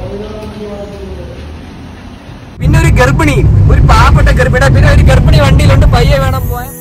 പിന്നെ ഒരു ഗർഭിണി ഒരു പാവപ്പെട്ട ഗർഭിണി പിന്നെ ഒരു ഗർഭിണി വണ്ടിയിലുണ്ട് പയ്യെ വേണം പോവാൻ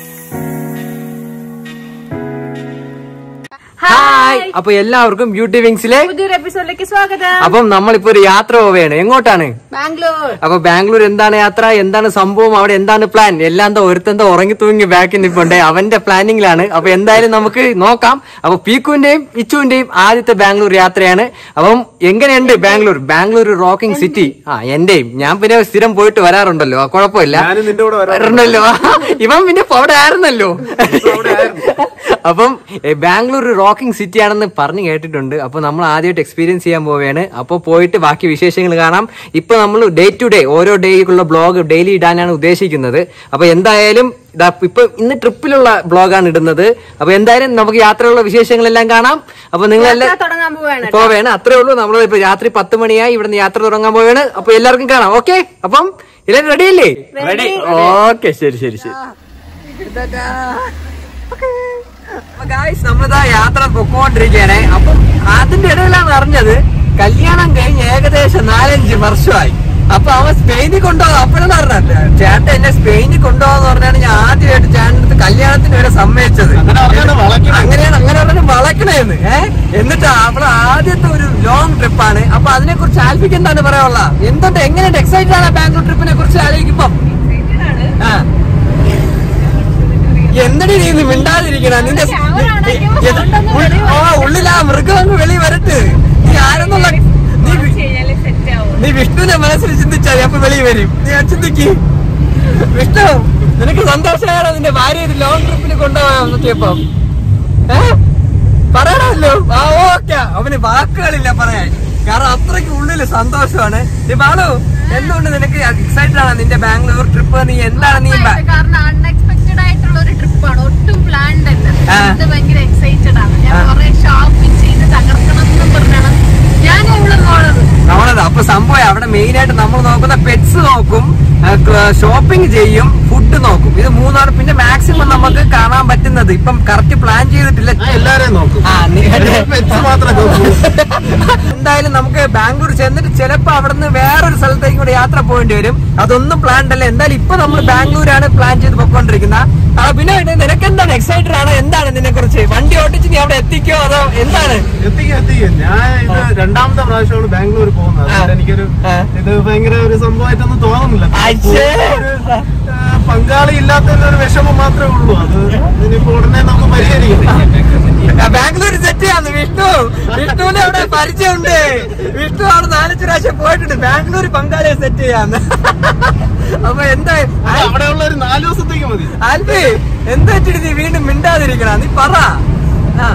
ഹായ് അപ്പൊ എല്ലാവർക്കും ബ്യൂട്ടി വിങ്സിലെ പുതിയൊരു എപ്പിസോഡിലേക്ക് സ്വാഗതം അപ്പം നമ്മളിപ്പോ ഒരു യാത്ര പോവുകയാണ് എങ്ങോട്ടാണ് ബാംഗ്ലൂർ അപ്പൊ ബാംഗ്ലൂർ എന്താണ് യാത്ര എന്താണ് സംഭവം അവിടെ എന്താണ് പ്ലാൻ എല്ലാം എന്താ ഒരുത്തെന്തോ ഉറങ്ങി തൂങ്ങി ബാക്കിൽ നിൽപ്പുണ്ട് അവന്റെ പ്ലാനിങ്ങിലാണ് അപ്പൊ എന്തായാലും നമുക്ക് നോക്കാം അപ്പൊ പീക്കുവിന്റെയും ഇച്ചുവിന്റെയും ആദ്യത്തെ ബാംഗ്ലൂർ യാത്രയാണ് അപ്പം എങ്ങനെയുണ്ട് ബാംഗ്ലൂർ ബാംഗ്ലൂർ റോക്കിംഗ് സിറ്റി ആ എന്റെയും ഞാൻ പിന്നെ സ്ഥിരം പോയിട്ട് വരാറുണ്ടല്ലോ ആ, കുഴപ്പമില്ല ഞാനും നിന്റെ കൂടെ വരാം വരണല്ലോ ഇവൻ പിന്നെ ഇപ്പൊ അവിടെ ആയിരുന്നല്ലോ അപ്പം ഏ, ബാംഗ്ലൂർ റോക്കിംഗ് സിറ്റി ആണെന്ന് പറഞ്ഞു കേട്ടിട്ടുണ്ട് അപ്പൊ നമ്മൾ ആദ്യമായിട്ട് എക്സ്പീരിയൻസ് ചെയ്യാൻ പോവുകയാണ് അപ്പൊ പോയിട്ട് ബാക്കി വിശേഷങ്ങൾ കാണാം ഇപ്പൊ നമ്മൾ ഡേ ടു ഡേ ഓരോ ഡേക്കുള്ള ബ്ലോഗ് ഡെയിലി ഇടാനാണ് ഉദ്ദേശിക്കുന്നത് അപ്പൊ എന്തായാലും ഇതാ ഇപ്പൊ ഇന്ന് ട്രിപ്പിലുള്ള ബ്ലോഗാണ് ഇടുന്നത് അപ്പൊ എന്തായാലും നമുക്ക് യാത്രയുള്ള വിശേഷങ്ങളെല്ലാം കാണാം അപ്പൊ നിങ്ങളെല്ലാം യാത്ര തുടങ്ങാൻ പോവാണ് പോവേണ് അത്രേ ഉള്ളൂ നമ്മൾ ഇപ്പൊ രാത്രി പത്ത് മണിയായി ഇവിടുന്ന് യാത്ര തുടങ്ങാൻ പോവാണ് അപ്പൊ എല്ലാവർക്കും കാണാം ഓക്കെ അപ്പം എല്ലാവരും റെഡി അല്ലേ റെഡി ഓക്കെ ശരി ശരി ശരി അപ്പൊ ഗായ്സ് നമ്മളിതാ യാത്ര പൊക്കോണ്ടിരിക്കുകയാണ് അപ്പം അതിന്റെ ഇടയിലാണ് അറിഞ്ഞത് കല്യാണം കഴിഞ്ഞ് ഏകദേശം നാലഞ്ച് വർഷമായി അപ്പൊ അവൻ സ്പെയിനിൽ കൊണ്ടുപോകാം അപ്പോഴാണ് അറിഞ്ഞത് ചേട്ടൻ എന്നെ സ്പെയിനിൽ കൊണ്ടുപോകാന്ന് പറഞ്ഞാണ് ഞാൻ ആദ്യമായിട്ട് ചേട്ടൻ്റെ അടുത്ത് കല്യാണത്തിന് വരെ സമ്മതിച്ചത് അങ്ങനെ പറഞ്ഞാണ് വളയ്ക്കണത്. അങ്ങനെയാണ് അങ്ങനെ പറഞ്ഞു വളക്കണേന്ന് ഏഹ് എന്നിട്ട് അവളെ ആദ്യത്തെ ഒരു ലോങ് ട്രിപ്പാണ് അപ്പൊ അതിനെ കുറിച്ച് ആൽഫിക്ക് എന്താണ് പറയാനുള്ള എന്തുണ്ട് എങ്ങനെയുണ്ട് എക്സൈറ്റഡ് ആണ് ബാംഗ്ലൂർ ട്രിപ്പിനെ കുറിച്ച് ആലോചിക്കുമ്പോ ആ എന്തടി നീ ഇന്ന് മിണ്ടാതിരിക്കണ നിന്റെ ഇത് ഉൾ- ആ ഉള്ളിൽ ആ മൃഗം അങ്ങ് വെളി വരട്ട് നീ ആരെന്നുള്ള നീ വി- നീ വിഷ്ണുവിന്റെ മനസ്സിൽ ചിന്തിച്ചാൽ അപ്പൊ വെളി വരും നീ അത് ചിന്തിക്ക് വിഷ്ണു നിനക്ക് സന്തോഷമായാണ് നിന്റെ ഭാര്യ ഒരു ലോങ് ട്രിപ്പിന് കൊണ്ടുപോകാൻ നോക്കിയപ്പോ ഏ പറയണമല്ലോ ആ ഓക്കെ അവന് വാക്കുകളില്ല പറയാൻ കാരണം അത്രയ്ക്ക് ഉള്ളില് സന്തോഷമാണ് നീ ബാലു എന്തുകൊണ്ട് നിനക്ക് എക്സൈറ്റഡ് ആണ് നിന്റെ ബാംഗ്ലൂർ ട്രിപ്പ് നീ എന്താണ് നീ ബാ- കാരണം അൺഎക്സ്പെക്ടഡ് ആയിട്ടുള്ള ഒരു ട്രിപ്പാണ് ഒട്ടും പ്ലാൻഡ് അല്ല ആ. ഇത് ഭയങ്കര എക്സൈറ്റഡ് ആണ് ഞാൻ ആ. കുറെ ഷോപ്പിംഗ് ചെയ്ത് തകർക്കണം എന്നും പറഞ്ഞാണ് ഞാൻ ഇവിടെ പോണത് നമ്മളത് അപ്പൊ സംഭവം അവിടെ മെയിൻ ആയിട്ട് നമ്മൾ നോക്കുന്ന പെറ്റ്സ് നോക്കും ഷോപ്പിംഗ് ചെയ്യും ഫുഡ് നോക്കും ഇത് മൂന്നാണ് പിന്നെ മാക്സിമം നമുക്ക് കാണാൻ പറ്റുന്നത് ഇപ്പം കറക്റ്റ് പ്ലാൻ ചെയ്തിട്ടില്ല ഞാൻ എല്ലാരെയും നോക്കും ആ, നീ- പെറ്റ്സ് മാത്രമേ നോക്കൂ എന്തായാലും നമുക്ക് ബാംഗ്ലൂർ ചെന്നിട്ട് ചിലപ്പോ അവിടുന്ന് വേറൊരു സ്ഥലത്തേക്ക് കൂടെ യാത്ര പോകേണ്ടി വരും അതൊന്നും പ്ലാൻ അല്ല എന്തായാലും ഇപ്പൊ നമ്മൾ ബാംഗ്ലൂരാണ് പ്ലാൻ ചെയ്ത് പൊക്കോണ്ടിരിക്കുന്നത് ആ പിന്നെ നിനക്ക് എന്താണ് എക്സൈറ്റഡ് ആണ് എന്താണ് ഇതിനെ കുറിച്ച് വണ്ടി ഓട്ടിച്ച് നീ അവിടെ എത്തിക്കോ അതോ എന്താണ് എത്തിക്കും എത്തിക്കും ഞാൻ ഇത് രണ്ടാമത്തെ പ്രാവശ്യമാണ് ബാംഗ്ലൂർ പോകുന്നത് അതുകൊണ്ട് ആ. എനിക്കൊരു ആ. ഇത് ഭയങ്കര ഒരു സംഭവമായിട്ടൊന്നും തോന്നുന്നില്ല അച്ഛേ. ഒരു, ആ, പങ്കാളി ഇല്ലാത്തതിന്റെ ഒരു വിഷമം മാത്രമേ ഉള്ളൂ അത് ഇതിനിപ്പോ ഉടനെ നമുക്ക് പരിഹരിക്കാം ആ, ബാംഗ്ലൂർ സെറ്റ് ചെയ്യാന്ന് വിഷ്ണു വിഷ്ണുവിനെ അവിടെ പരിചയമുണ്ട് വിഷ്ണു അവിടെ നാലഞ്ച് പ്രാവശ്യം പോയിട്ടുണ്ട് ബാംഗ്ലൂർ പങ്കാളിയെ സെറ്റ് ചെയ്യാന്ന് അപ്പൊ എന്താ അത് അവിടെയുള്ള ഒരു നാല് ദിവസത്തേക്ക് മതി ആൽബി എന്താ വെച്ചിട്ട് നീ വീണ്ടും മിണ്ടാതിരിക്കണ നീ പറ ആ.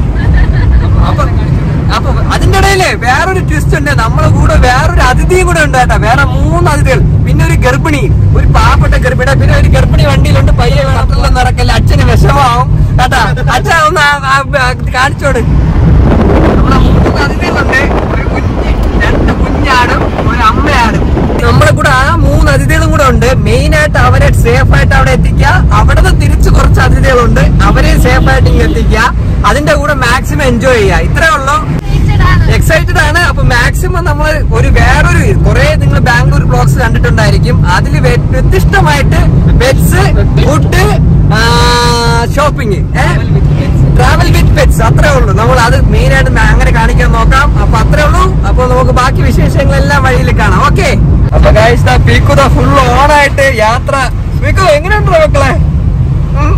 അപ്പൊ അപ്പൊ അതിന്റെ ഇടയില് വേറൊരു ട്വിസ്റ്റ് ഉണ്ട് നമ്മളെ കൂടെ വേറൊരു അതിഥിയും കൂടെ ഉണ്ട് കേട്ടോ വേറെ മൂന്ന് അതിഥികൾ പിന്നെ ഒരു ഗർഭിണി ഒരു പാവപ്പെട്ട ഗർഭിണി പിന്നെ ഒരു ഗർഭിണി വണ്ടിയിലുണ്ട് പയ്യെ വേണത്തിലുള്ള നിറക്കല്ല അച്ഛന് വിഷമാവും കേട്ടാ അച്ഛൻ ഒന്ന് ആ- ആ- ആ കാണിച്ചോട് നമ്മളെ മൂന്ന് അതിഥികളുണ്ട് ഒരു കുഞ്ഞ് രണ്ട് കുഞ്ഞാടും ഒരു അമ്മയാടും നമ്മളെ കൂടെ ആ മൂന്ന് അതിഥികളും കൂടെ ഉണ്ട് മെയിൻ ആയിട്ട് അവരെ സേഫ് ആയിട്ട് അവിടെ എത്തിക്കുക അവിടെ നിന്ന് തിരിച്ച് കുറച്ച് അതിഥികളുണ്ട് അവരെ സേഫ് ആയിട്ട് ഇങ്ങനെ എത്തിക്കുക അതിന്റെ കൂടെ മാക്സിമം എൻജോയ് ചെയ്യുക ഇത്രേ ഉള്ളൂ Excited ആണ്. എക്സൈറ്റഡ് ആണ് അപ്പൊ മാക്സിമം നമ്മൾ ഒരു വേറൊരു കുറെ നിങ്ങൾ ബാംഗ്ലൂർ ബ്ലോഗ്സ് കണ്ടിട്ടുണ്ടായിരിക്കും അതിൽ വ്യത്യസ്തമായിട്ട് pets food shopping travel with pets അത്രേ ഉള്ളൂ നമ്മൾ അത് മെയിൻ ആയിട്ട് ന- അങ്ങനെ കാണിക്കാൻ നോക്കാം അപ്പൊ അത്രേ ഉള്ളൂ അപ്പൊ നമുക്ക് ബാക്കി വിശേഷങ്ങളെല്ലാം വഴിയിൽ കാണാം ഓക്കെ അപ്പൊ ഗൈസ് പീക്കുത ഫുൾ ഓൺ ആയിട്ട് യാത്ര പീക്കു എങ്ങനെയുണ്ടോ മക്കളെ ഉം?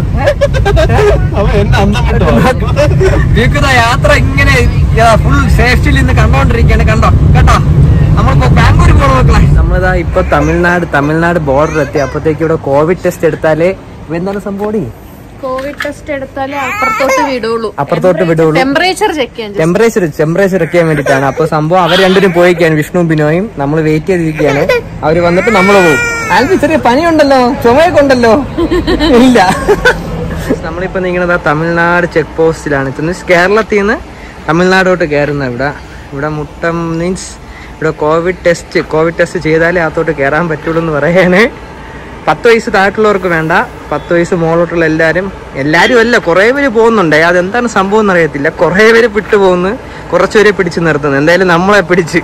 അപ്പൊ എന്നെ അന്തം വിട്ടോ വീക്കുന്ന യാത്ര ഇങ്ങനെ ഫുൾ സേഫ്റ്റിയിൽ നിന്ന് കണ്ടോണ്ടിരിക്കുകയാണ് കണ്ടോ കേട്ടോ നമ്മളിപ്പോ ബാംഗ്ലൂർ പോണ മക്കളെ നമ്മളിതാ ഇപ്പൊ തമിഴ്നാട് തമിഴ്നാട് ബോർഡർ എത്തി അപ്പത്തേക്ക് ഇവിടെ കോവിഡ് ടെസ്റ്റ് എടുത്താലേ ഇപ്പൊ എന്താണ് സംഭവം കോവിഡ് ടെസ്റ്റ് എടുത്താലേ അപ്പുറത്തോട്ട് വിടുള്ളൂ അപ്പുറത്തോട്ട് വിടുള്ളൂ ടെമ്പറേച്ചർ ചെക്ക് ചെയ്യാൻ ടെമ്പറേച്ചർ ടെമ്പറേച്ചർ ഒക്കെ വേണ്ടിട്ടാണ് അപ്പൊ സംഭവം അവർ രണ്ടുപേരും പോയിക്കാണ് വിഷ്ണു ബിനോയും നമ്മൾ വെയിറ്റ് ചെയ്തിരിക്കുകയാണ് അവര് വന്നിട്ട് നമ്മൾ പോകും ആൽബി ചെറിയ പനിയുണ്ടല്ലോ ചുമയൊക്കെ ഉണ്ടല്ലോ ഇല്ല നമ്മളിപ്പോ നീങ്ങണത് തമിഴ്നാട് ചെക്ക് പോസ്റ്റിലാണ് ചെന്ന് കേരളത്തിൽ നിന്ന് തമിഴ്നാടോട്ട് കയറുന്നത് ഇവിടെ ഇവിടെ മുട്ടം മീൻസ് ഇവിടെ കോവിഡ് ടെസ്റ്റ് കോവിഡ് ടെസ്റ്റ് ചെയ്താലേ അകത്തോട്ട് കയറാൻ പറ്റുള്ളൂ എന്ന് പറയാണ് പത്ത് വയസ്സ് താഴെയുള്ളവർക്ക് വേണ്ട പത്ത് വയസ്സ് മുകളിലോട്ടുള്ള എല്ലാവരും എല്ലാവരും അല്ല കുറേ പേര് പോകുന്നുണ്ട് അതെന്താണ് സംഭവം എന്നറിയത്തില്ല കുറേ പേര് വിട്ടു പോകുന്നു കുറച്ചുപേരെ പിടിച്ച് നിർത്തുന്നു എന്തായാലും നമ്മളെ പിടിച്ച്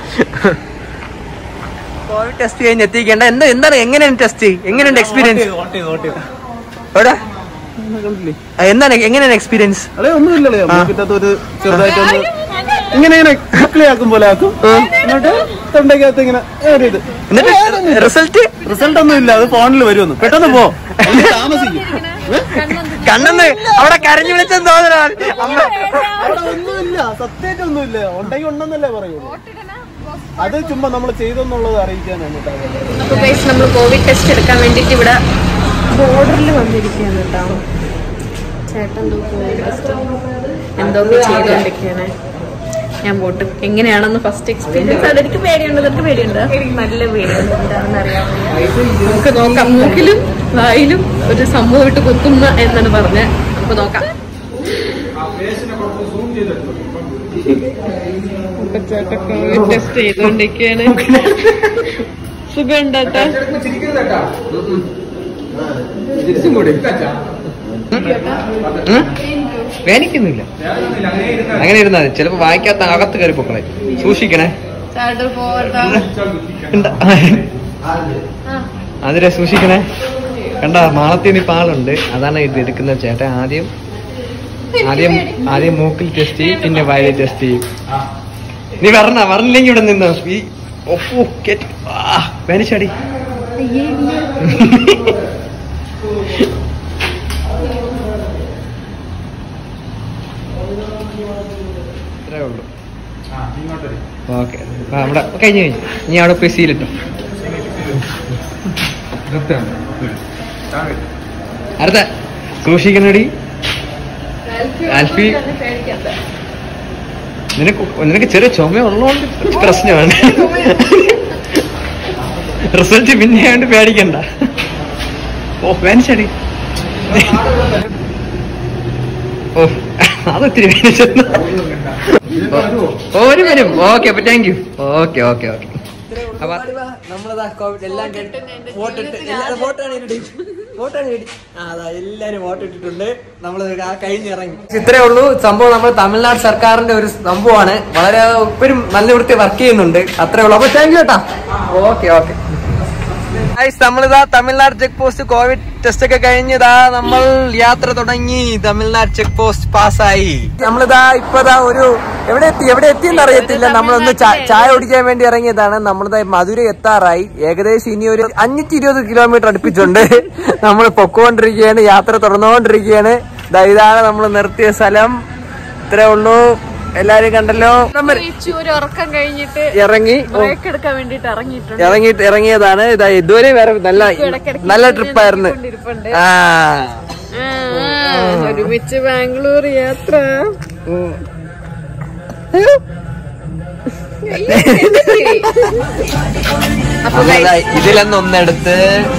കോവിഡ് ടെസ്റ്റ് കഴിഞ്ഞ് എത്തിക്കേണ്ട എന്താ എന്താണ് എങ്ങനെയാണ് ടെസ്റ്റ് എങ്ങനെയുണ്ട് എക്സ്പീരിയൻസ് എവിടെ ആ, എന്താണ് എങ്ങനെയാണ് എക്സ്പീരിയൻസ് അതെ ഒന്നുമില്ലല്ലേ മൂക്കിറ്റത്ത് ഒരു ചെറുതായിട്ടൊന്ന് ഇങ്ങനെ ഇങ്ങനെ ക്ലിക്ക് ആക്കും പോലെ ആക്കും എന്നിട്ട് തൊണ്ടയ്ക്കകത്ത് ഇങ്ങനെ ഒരു ഇത് എന്നിട്ട് റിസൾട്ട് റിസൾട്ട് ഒന്നും ഇല്ല അത് ഫോണിൽ വരുമെന്ന് പെട്ടെന്ന് പോ ഒന്ന് താമസിക്കും കണ്ണെന്ന് അവിടെ കരഞ്ഞു വിളിച്ചെന്ന് തോന്നണ അമ്മ അവിടെ ഒന്നുമില്ല സത്യമായിട്ട് ഒന്നുമില്ല ഉണ്ടെങ്കിൽ ഉണ്ടെന്നല്ലേ പറയുള്ളൂ അത് ചുമ്മാ നമ്മൾ ചെയ്തെന്നുള്ളത് അറിയിക്കാനാണ് കേട്ടോ അപ്പൊ ഗൈസ് നമ്മൾ കോവിഡ് ടെസ്റ്റ് എടുക്കാൻ വേണ്ടിട്ട് ഇവിടെ ബോർഡറിൽ വന്നിരിക്കുകയാണ് കേട്ടോ ചേട്ടൻ എന്തോ കോവിഡ് ടെസ്റ്റ് എന്തൊക്കെ ചെയ്തോണ്ടിരിക്കുകയാണ് ഞാൻ പോട്ട് എങ്ങനെയാണെന്ന് ഫസ്റ്റ് എക്സ്പീരിയൻസ് അത് എനിക്ക് പേടിയുണ്ട് നിനക്ക് പേടിയുണ്ട് എനിക്ക് നല്ല പേടിയുണ്ട് എന്താണെന്ന് അറിയാൻ വയ്യ. നമുക്ക് നോക്കാം മൂക്കിലും വായിലും ഒരു സംഭവം ഇട്ട് കുത്തുന്ന എന്നാണ് പറഞ്ഞത് നമുക്ക് നോക്കാം ഇപ്പൊ ചേട്ടൻ കോവിഡ് ടെസ്റ്റ് ചെയ്തോണ്ടിരിക്കുകയാണ് സുഖം ഉണ്ടോ വേനിക്കുന്നില്ല അങ്ങനെ ഇരുന്നാൽ മതി ചിലപ്പോ വായിക്കാത്ത അകത്ത് കയറി പൊക്കളെ സൂക്ഷിക്കണേ ചേട്ടൻ പോവട്ടോ എന്താ? അതിരെ സൂക്ഷിക്കണേ കണ്ട മാളത്തിന് ഇപ്പൊ ആളുണ്ട് അതാണ് ഇത് എടുക്കുന്ന ചേട്ടൻ ആദ്യം ആദ്യം ആദ്യം മൂക്കിൽ ടെസ്റ്റ് ചെയ്യും പിന്നെ വായിൽ ടെസ്റ്റ് ചെയ്യും നീ വരണ വരണില്ലെങ്കിൽ ഇവിടെ നിന്നോ ഈ ഒപ്പു കേറ്റി ആ വേനിച്ചടി ഇത്രേ ഉള്ളൂ ഓക്കെ അവിടെ കഴിഞ്ഞു കഴിഞ്ഞു ഇനി അവിടെ പോയി സീലിട്ടോ അടുത്ത സൂക്ഷിക്കണടി ആൽഫി നിനക്ക് നിനക്ക് ചെറിയ ചുമ ഉള്ളതുകൊണ്ട് പ്രശ്നമാണ് റിസൾട്ട് പിന്നെ ആയതുകൊണ്ട് പേടിക്കണ്ട ഓ വേനിച്ചടി ഓ അതൊത്തിരി വേനിച്ചെന്ന് ഒരു വരും ഓക്കെ അപ്പൊ thank you okay okay okay നമ്മളതാ കോവിഡ് എല്ലാം വോട്ടിട്ട് വോട്ടാണ് വോട്ടാണ് അതാ എല്ലാരും വോട്ട് ഇട്ടിട്ടുണ്ട് നമ്മൾ ആ കഴിഞ്ഞിറങ്ങി ഇത്രേ ഉള്ളൂ സംഭവം നമ്മൾ തമിഴ്നാട് സർക്കാരിന്റെ ഒരു സംഭവമാണ് വളരെ ഇപ്പോഴും നല്ല വൃത്തി വർക്ക് ചെയ്യുന്നുണ്ട് അത്രേ ഉള്ളൂ അപ്പൊ താങ്ക് യു കേട്ടാ ഓക്കെ ഓക്കെ നമ്മളിതാ Tamil Nadu check post covid test ഒക്കെ കഴിഞ്ഞതാ നമ്മൾ യാത്ര തുടങ്ങി തമിഴ്നാട് ചെക്ക് പോസ്റ്റ് പാസ്സായി നമ്മളിതാ ഇപ്പതാ ഒരു എവിടെ എത്തി എവിടെ എത്തിയെന്ന് അറിയത്തില്ല നമ്മളൊന്ന് ചാ- ചായ കുടിക്കാൻ വേണ്ടി ഇറങ്ങിയതാണ് നമ്മളിതാ മധുര എത്താറായി ഏകദേശം ഇനി ഒരു അഞ്ഞൂറ്റി ഇരുപത് കിലോമീറ്റർ അടുപ്പിച്ചുണ്ട് നമ്മൾ പൊക്കോണ്ടിരിക്കുകയാണ് യാത്ര തുടർന്നുകൊണ്ടിരിക്കുകയാണ് ദാ ഇതാണ് നമ്മൾ നിർത്തിയ സ്ഥലം ഇത്രേ ഉള്ളൂ എല്ലാരും കണ്ടല്ലോ നമ്മൾ ഒരു ഉറക്കം കഴിഞ്ഞിട്ട് ഇറങ്ങി ഓ, ബ്രേക്ക് എടുക്കാൻ വേണ്ടിട്ട് ഇറങ്ങിയിട്ടുണ്ട് ഇറങ്ങിയിട്ട് ഇറങ്ങിയതാണ് ഇതാ ഇതുവരെ വേറെ നല്ല ഇടയ്ക്കിടയ്ക്ക് നല്ല ട്രിപ്പായിരുന്നു കൊണ്ടിരിപ്പുണ്ട്. ആ ആ, ആ, ഒരുമിച്ച് ബാംഗ്ലൂർ യാത്ര ഉം. അപ്പൊ നമ്മളിതാ ഇതിലൊന്ന് ഒന്നെടുത്ത്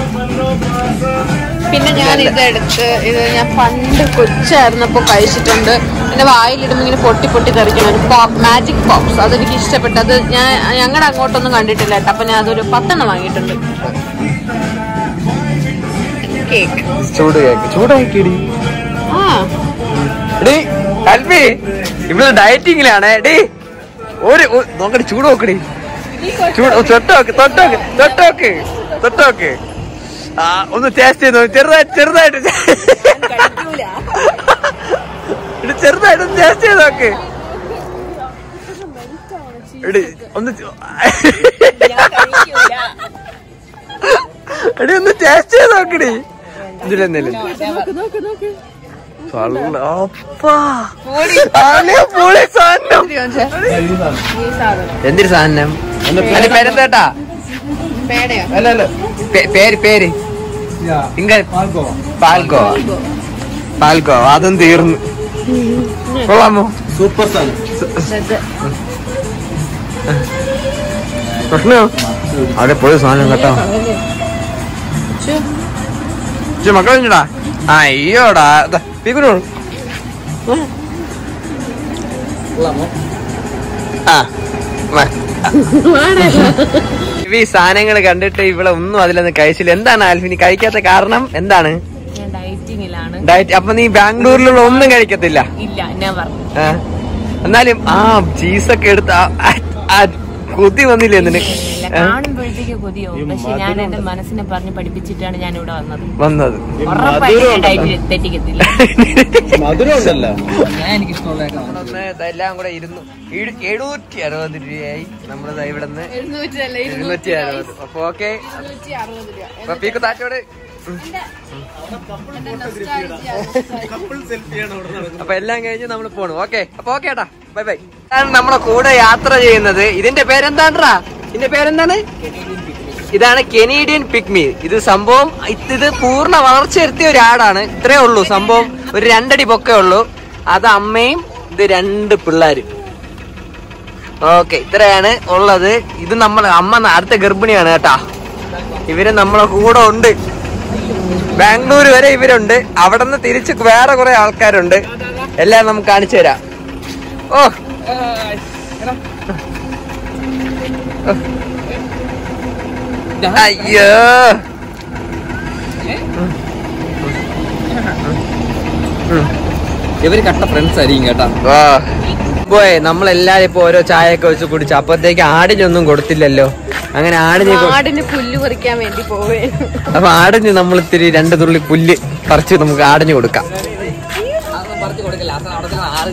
പിന്നെ ഞാൻ ഇതെടുത്ത് ഇത് ഞാൻ പണ്ട് കൊച്ചായിരുന്നപ്പോ കഴിച്ചിട്ടുണ്ട് എന്റെ വായിലിടുമ്പോ ഇങ്ങനെ പൊട്ടി പൊട്ടി തെറിക്കണം ഒരു പോപ്പ് മാജിക് പോപ്സ് അതെനിക്ക് ഇഷ്ടപ്പെട്ടു അത് ഞാൻ ഞങ്ങളുടെ അങ്ങോട്ടൊന്നും കണ്ടിട്ടില്ല കേട്ടോ അപ്പൊ ഞാൻ അതൊരു പത്തെണ്ണം വാങ്ങിയിട്ടുണ്ട് കേക്ക് ചൂട് കേക്ക് ചൂടാക്കിടി ആ ഡി അൽഫി ഇവിടെ ഡയറ്റിങ്ങിലാണ് ഡി ഒരു ഒ- നോക്കടി ചൂട് നോക്കടി ചൂട് തൊട്ടോക്ക് തൊട്ടോക്ക് തൊട്ടോക്ക് തൊട്ടോക്ക് ആ ഒന്ന് ടേസ്റ്റ് ചെയ്ത് നോക്ക്. ചെറുതായിട്ട് ചെറുതായിട്ട് എടി, ചെറുതായിട്ട് ഒന്ന് ടേസ്റ്റ് ചെയ്ത് നോക്ക് എടി ഒന്ന് ചു- എടി ഒന്ന് ടേസ്റ്റ് ചെയ്ത് നോക്കടി ഇതിലെന്തേലും എന്തൊരു സാധനം അതിന്റെ പേരെന്താട്ടാ പേടയോ അല്ല അല്ല പേ- പേര് പേര് ഇങ്ക പാൽക്കോ പാൽക്കോ അതും തീർന്നു കൊള്ളാമോ സൂപ്പർ സാധനം പ്രശ്നോ അവിടെ പോയ സാധനം കേട്ടോ മക്കളിഞ്ഞടാ അയ്യോടാ പീക്കുനു ആ വാ. ആൽഫി സാധനങ്ങൾ കണ്ടിട്ട് ഇവിടെ ഒന്നും അതിലൊന്നും കഴിച്ചില്ല എന്താണ് ആൽഫി നീ കഴിക്കാത്ത കാരണം എന്താണ് ഞാൻ ഡയറ്റിങ്ങിലാണ് ഡയറ്റ് അപ്പൊ നീ ബാംഗ്ലൂരിലുള്ള ഒന്നും കഴിക്കത്തില്ല ഇല്ല നെവർ ആ. എന്നാലും ആ ചീസൊക്കെ എടുത്ത് ആ- ആ- ആ കൊതി വന്നില്ലേ നിനക്ക് ഇല്ല ഏ? കാണുമ്പോഴത്തേക്ക് കൊതിയാവും പക്ഷെ ഞാൻ എന്റെ മനസ്സിനെ പറഞ്ഞ് പഠിപ്പിച്ചിട്ടാണ് ഞാൻ ഇവിടെ വന്നത് വന്നത് ഈ ഉറപ്പായിട്ട് മധുരം ഞാൻ ഉണ്ടല്ലോ. ഡയറ്റ് തെറ്റിക്കത്തില്ല മധുരം ഉണ്ടല്ലോ നമ്മളൊന്ന് ഇതെല്ലാം കൂടെ ഇരുന്നു എഴു- എഴുന്നൂറ്റി അറുപത് രൂപയായി നമ്മളിത് ഇവിടെ നിന്ന് ഇരുന്നൂറ്റി അറുപത് അപ്പൊ ഓക്കെ അപ്പൊ പീക്കു താറ്റോട് കപ്പിൾ സെൽഫിയാണ് അവിടെ നടക്കുന്നത് അപ്പൊ എല്ലാം കഴിഞ്ഞ് നമ്മൾ പോണു ഓക്കെ അപ്പൊ ഓക്കെ ഏട്ടാ ബൈ ബൈ ഇതാണ് നമ്മളെ കൂടെ യാത്ര ചെയ്യുന്നത് ഇതിന്റെ പേരെന്താണ്ടാ ഇതിന്റെ പേരെന്താണ് ഇതാണ് കെനീഡിയൻ പിക്മി ഇത് സംഭവം ഇത് ഇത് പൂർണ്ണ വളർച്ചയെത്തിയ ഒരു ആടാണ് ഇത്രേ ഉള്ളൂ സംഭവം ഒരു രണ്ടടി പൊക്കേ ഉള്ളൂ അത് അമ്മയും ഇത് രണ്ട് പിള്ളേരും ഓക്കെ ഇത്രയാണ് ഉള്ളത് ഇത് നമ്മൾ അമ്മ ന- അടുത്ത ഗർഭിണിയാണ് കേട്ടാ ഇവര് നമ്മളെ കൂടെ ഉണ്ട് ബാംഗ്ലൂർ വരെ ഇവരുണ്ട് അവിടെ നിന്ന് തിരിച്ച് വേറെ കുറെ ആൾക്കാരുണ്ട് എല്ലാം നമുക്ക് കാണിച്ചു തരാം ഓ അയ്യോ ഇവര് കട്ട ഫ്രണ്ട്സ് ആയിരിക്കും കേട്ടാ വാ പോയെ നമ്മളെല്ലാരും ഇപ്പൊ ഓരോ ചായയൊക്കെ വെച്ച് കുടിച്ചു അപ്പത്തേക്ക് ആടിനൊന്നും കൊടുത്തില്ലല്ലോ അങ്ങനെ ആടിനെ കൊ- ആടിന് പുല്ല് പറിക്കാൻ വേണ്ടി പോവേ അപ്പൊ ആടിന് നമ്മൾ ഇത്തിരി രണ്ട് തുള്ളി പുല്ല് പറിച്ച് നമുക്ക് ആടിന് കൊടുക്കാം പറഞ്ഞു കൊടുക്കില്ല അവിടെ ആറ്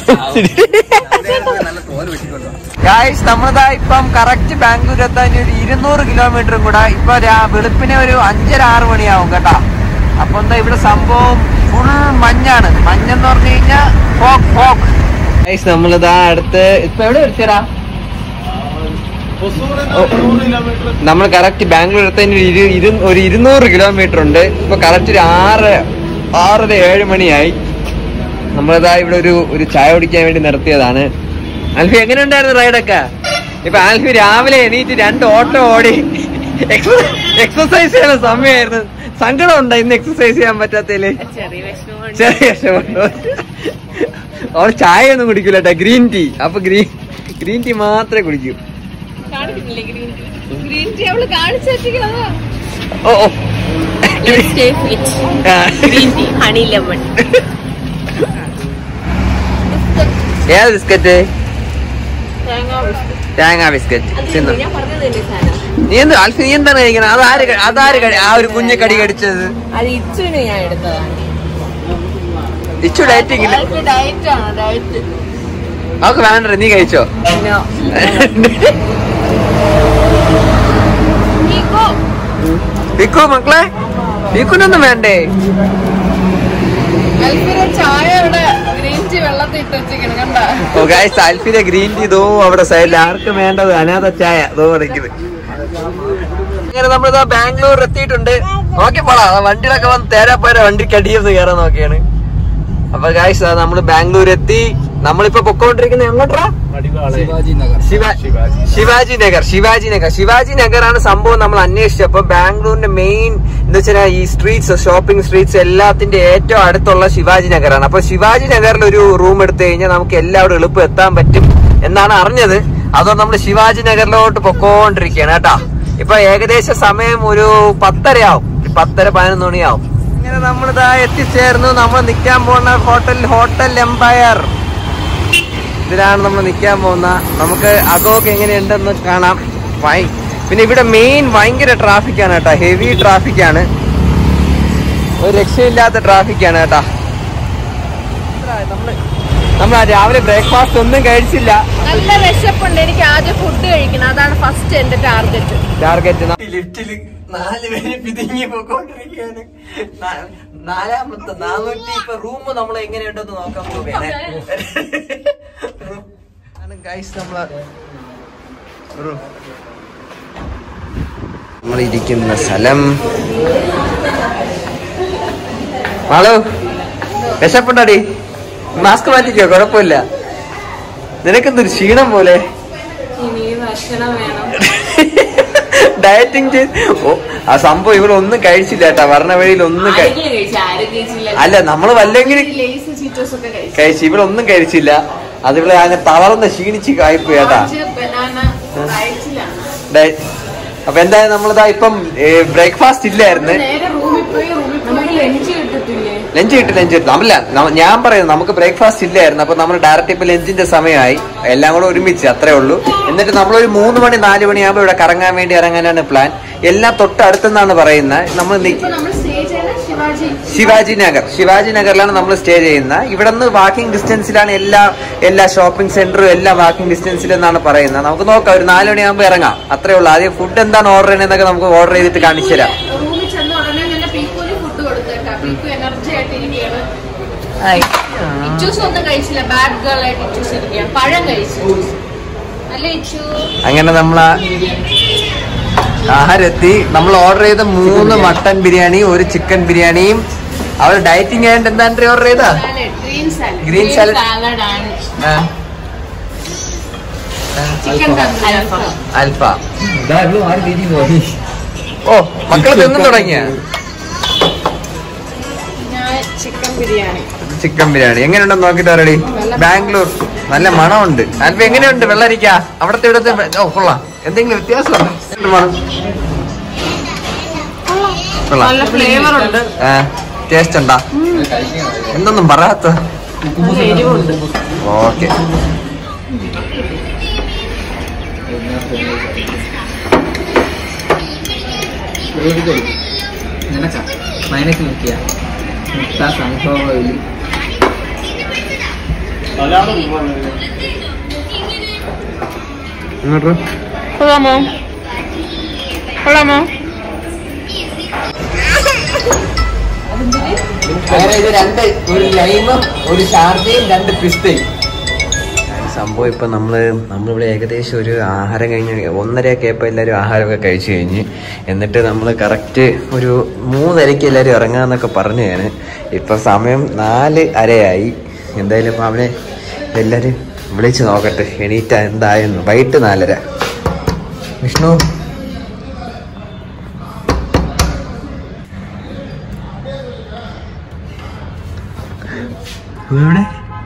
നല്ല തോല് വെട്ടിക്കൊണ്ടു ഗായ്സ് നമ്മളിതാ ഇപ്പം കറക്റ്റ് ബാംഗ്ലൂർ എത്താൻ ഒരു ഇരുന്നൂറ് കിലോമീറ്ററും കൂടെ ഇപ്പൊ രാ- വെളുപ്പിനെ ഒരു അഞ്ചര ആറ് മണിയാവും കേട്ടാ അപ്പൊ എന്താ ഇവിടെ സംഭവം ഫുൾ മഞ്ഞാണ് മഞ്ഞെന്ന് പറഞ്ഞു കഴിഞ്ഞാ ഫോക്ക് ഫോക്ക് ഗായ്സ് നമ്മളിതാ അടുത്ത് ഇപ്പൊ എവിടെ എത്തിയടാ നൂറ് കിലോമീറ്റർ നമ്മൾ കറക്റ്റ് ബാംഗ്ലൂർ എത്താൻ ഒരു ഇരു- ഇരു- ഒരു ഇരുന്നൂറ് കിലോമീറ്റർ ഉണ്ട് ഇപ്പൊ കറക്റ്റ് ഒരു ആറ് ആറര ഏഴ് മണിയായി നമ്മളിതാ ഇവിടെ ഒരു ഒരു ചായ കുടിക്കാൻ വേണ്ടി നിർത്തിയതാണ് ആൽഫി എങ്ങനെ ഉണ്ടായിരുന്നു റൈഡൊക്കെ ഇപ്പൊ ആൽഫി രാവിലെ എണീറ്റ് രണ്ട് ഓട്ടോ ഓടി എക്സസൈസ് ചെയ്യുന്ന സമയമായിരുന്നു സങ്കടം ഉണ്ടോ ഇന്ന് എക്സസൈസ് ചെയ്യാൻ പറ്റാത്തതില് ചെറിയ വിഷമമുണ്ട് ചെറിയ വിഷമമുണ്ടോ അവൾ ചായ ഒന്നും കുടിക്കൂല കേട്ടോ ഗ്രീൻ ടീ അപ്പൊ ഗ്രീൻ ഗ്രീൻ ടീ മാത്രമേ കുടിക്കൂ കാണിക്കുന്നില്ലേ ഗ്രീൻ ടീ ഗ്രീൻ ടീ അവള് കാണിച്ചു വെച്ചിരിക്കുന്നതാ ഓ ഓ സ്റ്റേ ഫിറ്റ് ആ. ഗ്രീൻ ടീ ഹണി ലെമൺ ഏത് ബിസ്ക്കറ്റ് തേങ്ങാ തേങ്ങ ബിസ്ക്കറ്റ് തിന്നു ഞാൻ പറഞ്ഞതല്ലേ സാധനം നീ എന്ത് ആൽഫി നീ എന്താണ് കഴിക്കണത് അതാര് ക- അതാര് കടി- ആ ഒരു കുഞ്ഞെ കടി കടിച്ചത് അത് ഇച്ചുവിന് ഞാൻ എടുത്തതാണ് ഇച്ചു ഡയറ്റിംഗ് ഇല്ല ഡയറ്റ് ആണ് ഡയറ്റ് അവക്ക് വേണ്ട നീ കഴിച്ചോ പിക്കു മക്കളെ പിക്കുനൊന്നും വേണ്ടേ ചായ ഇവിടെ ഗ്രീൻ ടീ വെള്ളത്തിൽ ഇട്ട് വെച്ചിരിക്കണം കണ്ട ഓ ഗായ്സ് ആൽഫിന്റെ ഗ്രീൻ ടീ ഇതോ അവിടെ സൈഡിൽ ആർക്കും വേണ്ടത് അനാഥ ചായ ഇതോ വിളിക്കുന്നത് അങ്ങനെ നമ്മളിതാ ബാംഗ്ലൂർ എത്തിയിട്ടുണ്ട് നോക്കി പോടാ വണ്ടിയിലൊക്കെ വന്ന് തേരാപ്പോര വണ്ടിക്ക് അടിയെന്ന് കയറാൻ നോക്കിയാണ് അപ്പൊ ഗായ്സ് നമ്മള് ബാംഗ്ലൂർ എത്തി നമ്മളിപ്പോ പൊക്കോണ്ടിരിക്കുന്നത് എങ്ങോട്ടാ ശിവാജി നഗർ ശിവ- ശിവാജി നഗർ ശിവാജി നഗർ ശിവാജി നഗറാണ് സംഭവം നമ്മൾ അന്വേഷിച്ചപ്പോ ബാംഗ്ലൂരിന്റെ മെയിൻ എന്താ വെച്ചാൽ ഈ സ്ട്രീറ്റ്സ് ഷോപ്പിംഗ് സ്ട്രീറ്റ്സ് എല്ലാത്തിന്റെ ഏറ്റവും അടുത്തുള്ള ശിവാജി നഗറാണ് അപ്പൊ ശിവാജി നഗറിൽ ഒരു റൂം എടുത്തു കഴിഞ്ഞാൽ നമുക്ക് എല്ലാവരും എളുപ്പം എത്താൻ പറ്റും എന്നാണ് അറിഞ്ഞത് അതുകൊണ്ട് നമ്മൾ ശിവാജി നഗറിലോട്ട് പൊക്കോണ്ടിരിക്കുകയാണ് കേട്ടാ ഇപ്പൊ ഏകദേശം സമയം ഒരു പത്തരയാവും ഒരു പത്തര പതിനൊന്ന് മണിയാവും ഇങ്ങനെ നമ്മളിതാ എത്തിച്ചേർന്നു നമ്മൾ നിൽക്കാൻ പോകുന്ന ഹോട്ടൽ ഹോട്ടൽ എംപയർ ഇതിലാണ് നമ്മൾ നിൽക്കാൻ പോകുന്ന നമുക്ക് അകമൊക്കെ എങ്ങനെയുണ്ടെന്ന് കാണാം ഫൈൻ പിന്നെ ഇവിടെ മെയിൻ ഭയങ്കര ട്രാഫിക്കാണ് കേട്ടോ ഹെവി ട്രാഫിക്കാണ് ഒരു രക്ഷയില്ലാത്ത ട്രാഫിക്കാണ് കേട്ടാ നമ്മള് നമ്മൾ രാവിലെ ബ്രേക്ക്ഫാസ്റ്റ് ഒന്നും കഴിച്ചില്ല നല്ല വിശപ്പുണ്ട് എനിക്ക് ആദ്യം ഫുഡ് കഴിക്കണം അതാണ് ഫസ്റ്റ് എന്റെ ടാർഗറ്റ് ടാർഗറ്റ് ലിഫ്റ്റില് നാല് പേര് പിതുങ്ങി പോയിക്കൊണ്ടിരിക്കുകയാണ് നാ- നാലാമത്തെ നാനൂറ്റി ഇപ്പൊ റൂം നമ്മൾ എങ്ങനെയുണ്ടെന്ന് നോക്കാൻ പോവുകയാണ് ഗൈസ് നമ്മളെ റൂം നമ്മൾ ഇരിക്കുന്ന സ്ഥലം മാളു വിശപ്പുണ്ടടി മാസ്ക് മാറ്റിക്കോ കുഴപ്പമില്ല നിനക്കെന്തൊരു ക്ഷീണം പോലെ ഇനി ഭക്ഷണം വേണം ഡയറ്റിംഗ് ചെയ്ത് ഓ ആ സംഭവം ഇവിടെ ഒന്നും കഴിച്ചില്ല കേട്ടാ വരണ വഴിയിൽ ഒന്നും കഴി- ആരെങ്കിലും കഴിച്ചു ആരും കഴിച്ചില്ല അല്ല നമ്മള് വല്ലെങ്കിലും ലേസ് ചീറ്റോസ് ഒക്കെ കഴിച്ചു കഴിച്ചു ഇവിടെ ഒന്നും കഴിച്ചില്ല അതിവിടെ അങ്ങ് തളർന്ന് ക്ഷീണിച്ച് കായിപ്പോയി കേട്ടാ ബനാന ഡയറ്റിലാണ് ഡയ- അപ്പൊ എന്തായാലും നമ്മളിതാ ഇപ്പം ബ്രേക്ക്ഫാസ്റ്റ് ഇല്ലായിരുന്നു നേരെ റൂമിൽ പോയി റൂമിൽ നമുക്ക് ലഞ്ച് കിട്ടത്തില്ലേ ലഞ്ച് കിട്ടും ലഞ്ച് കിട്ടും നമ്മല്ല നമ്മ- ഞാൻ പറയുന്നത് നമുക്ക് ബ്രേക്ക്ഫാസ്റ്റ് ഇല്ലായിരുന്നു അപ്പൊ നമ്മൾ ഡയറക്റ്റ് ഇപ്പൊ ലഞ്ചിന്റെ സമയമായി എല്ലാം കൂടെ ഒരുമിച്ച് അത്രേ ഉള്ളൂ എന്നിട്ട് നമ്മളൊരു മൂന്ന് മണി നാല് മണിയാകുമ്പോൾ ഇവിടെ കറങ്ങാൻ വേണ്ടി ഇറങ്ങാനാണ് പ്ലാൻ എല്ലാം തൊട്ടടുത്തെന്നാണ് പറയുന്നത് നമ്മൾ നി- ഇപ്പൊ നമ്മൾ സ്റ്റേ ചെയ്ത ശിവാജി ശിവാജി നഗർ ശിവാജി നഗറിലാണ് നമ്മൾ സ്റ്റേ ചെയ്യുന്നത് ഇവിടെ നിന്ന് വാക്കിംഗ് ഡിസ്റ്റൻസിലാണ് എല്ലാ എല്ലാ ഷോപ്പിംഗ് സെന്ററും എല്ലാം വാക്കിംഗ് ഡിസ്റ്റൻസിൽ എന്നാണ് പറയുന്നത് നമുക്ക് നോക്കാം ഒരു നാല് മണിയാകുമ്പോൾ ഇറങ്ങാം അത്രേ ഉള്ളൂ ആദ്യം ഫുഡ് എന്താണ് ഓർഡർ ചെയ്യുന്നതൊക്കെ നമുക്ക് ഓർഡർ ചെയ്തിട്ട് കാണിച്ചു തരാം റൂമിൽ ചെന്ന ഉടനെ തന്നെ പീക്കൂന് ഫുഡ് കൊടുത്തേട്ടാ പീക്കു എനർജി ആയിട്ടിരിക്കുകയാണ് ഇച്ചൂസ് ഒന്നും കഴിച്ചില്ല ബാഡ് ഗേൾ ആയിട്ട് ഇച്ചൂസ് ഇരിക്കുകയാണ് പഴം കഴിച്ചു അല്ല ഇച്ചു അങ്ങനെ നമ്മൾ ആഹാരെത്തി നമ്മൾ ഓർഡർ ചെയ്ത മൂന്ന് മട്ടൻ ബിരിയാണി ഒരു ചിക്കൻ ബിരിയാണിയും അവർ ഡയറ്റിംഗ് ആയിട്ട് എന്താ ഓർഡർ ചെയ്താ green salad Green salad. Salad ആണ് ആ, ചിക്കൻ അൽഫ ഇതാ ഇവിടെ ആരും തിരിഞ്ഞു പോയി ഓ മക്കള് തിന്നു തുടങ്ങിയ ഞാൻ ചിക്കൻ ബിരിയാണി ചിക്കൻ ബിരിയാണി എങ്ങനെയുണ്ടെന്ന് നോക്കിട്ട് റെഡി ബാംഗ്ലൂർ നല്ല മണമുണ്ട് അൽഫ എങ്ങനെയുണ്ട് വെള്ളരിക്ക അവിടത്തെ ഇവിടത്തെ വെ- ഓ കൊള്ളാം എന്തെങ്കിലും വ്യത്യാസമുണ്ട് എന്ത് മണം കൊള്ളാം നല്ല ഫ്ലേവർ ഉണ്ട് ആ ടേസ്റ്റ് ഉണ്ടാ എന്തൊന്നും പറയാത്ത നല്ല എരിവുണ്ട് ഓക്കെ നിനക്കാ മൈനസ് നോക്കിയ മുട്ട സൺഫ്ലവർ ഓയിൽ ഇങ്ങോട്ട് കൊള്ളാമോ കൊള്ളാമോ അങ്ങനെ ഇത് രണ്ട് ഒരു ലൈമും ഒരു ഷാർജയും രണ്ട് പിസ്തയും സംഭവം ഇപ്പൊ നമ്മള് നമ്മളിവിടെ ഏകദേശം ഒരു ആഹാരം കഴിഞ്ഞ് ഒന്നരയൊക്കെ ആയപ്പോ എല്ലാവരും ആഹാരമൊക്കെ കഴിച്ചു കഴിഞ്ഞ് എന്നിട്ട് നമ്മൾ കറക്റ്റ് ഒരു മൂന്നരയ്ക്ക് എല്ലാവരും ഇറങ്ങാന്നൊക്കെ പറഞ്ഞു ഞാൻ ഇപ്പൊ സമയം നാല് അരയായി എന്തായാലും ഇപ്പൊ അവനെ എല്ലാരും വിളിച്ചു നോക്കട്ടെ എണീറ്റ എന്തായെന്ന് വൈകിട്ട് നാലര വിഷ്ണു എവിടെ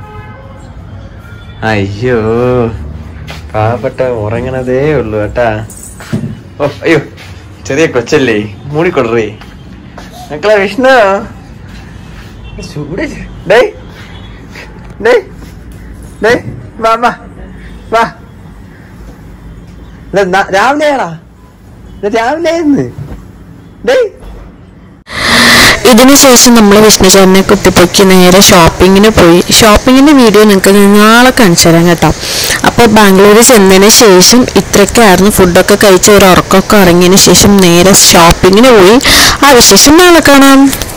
അയ്യോ പാവപ്പെട്ട ഉറങ്ങണതേ ഉള്ളു കേട്ടാ ഓ അയ്യോ ചെറിയ കൊച്ചല്ലേ മൂടിക്കൊടറേ മക്കളെ വിഷ്ണു ചൂട് ഡേ ഡേ ഡേ വാ വാ വാ ഇത് ന- രാവിലെയാടാ ഇത് രാവിലെ ഡേ ഇതിനുശേഷം നമ്മൾ വിഷ്ണുചേട്ടനെ കുത്തിപ്പൊക്കി നേരെ ഷോപ്പിങ്ങിന് പോയി ഷോപ്പിങ്ങിൻ്റെ വീഡിയോ നിങ്ങൾക്ക് നാളെ കാണിച്ചു തരാം കേട്ടോ അപ്പോൾ ബാംഗ്ലൂർ ചെന്നതിന് ശേഷം ഇത്രയൊക്കെയായിരുന്നു ഫുഡൊക്കെ കഴിച്ച് ഒരു ഉറക്കമൊക്കെ ഇറങ്ങിയതിന് ശേഷം നേരെ ഷോപ്പിങ്ങിന് പോയി ആ വിശേഷം നാളെ കാണാം